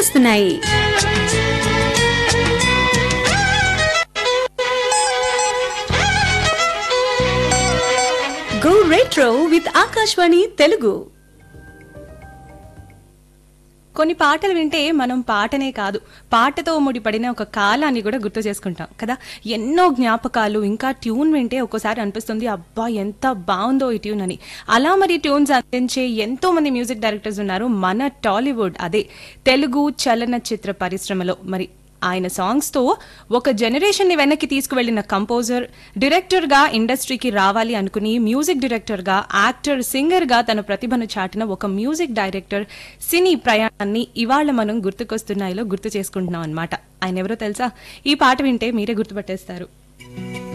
గుర్తుకొస్తున్నాయి go retro with Akashvani Telugu కొన్ని పాటలు వింటే మనం పాటనే కాదు పాటతో ముడిపడిన ఒక కాలాన్ని కూడా గుర్తు చేసుకుంటాం కదా ఎన్నో జ్ఞాపకాలు ఇంకా ట్యూన్ వింటే ఒక్కోసారి అనిపిస్తుంది అబ్బా ఎంత బాగుందో ఈ ట్యూన్ అని అలా మరి ట్యూన్స్ అందించే ఎంతో మంది మ్యూజిక్ డైరెక్టర్స్ ఉన్నారు మన టాలీవుడ్ అదే తెలుగు చలనచిత్ర పరిశ్రమలో మరి ఆయన సాంగ్స్ తో ఒక జనరేషన్ ని వెనక్కి తీసుకువెళ్లిన కంపోజర్ డైరెక్టర్ గా ఇండస్ట్రీకి రావాలి అనుకుని మ్యూజిక్ డైరెక్టర్ గా యాక్టర్ సింగర్ గా తన ప్రతిభను చాటిన ఒక మ్యూజిక్ డైరెక్టర్ సినీ ప్రయాణాన్ని ఇవాళ మనం గుర్తుకొస్తున్నాయిలో గుర్తు చేసుకుంటున్నాం అన్నమాట ఆయన ఎవరో తెలుసా ఈ పాట వింటే మీరే గుర్తుపట్టేస్తారు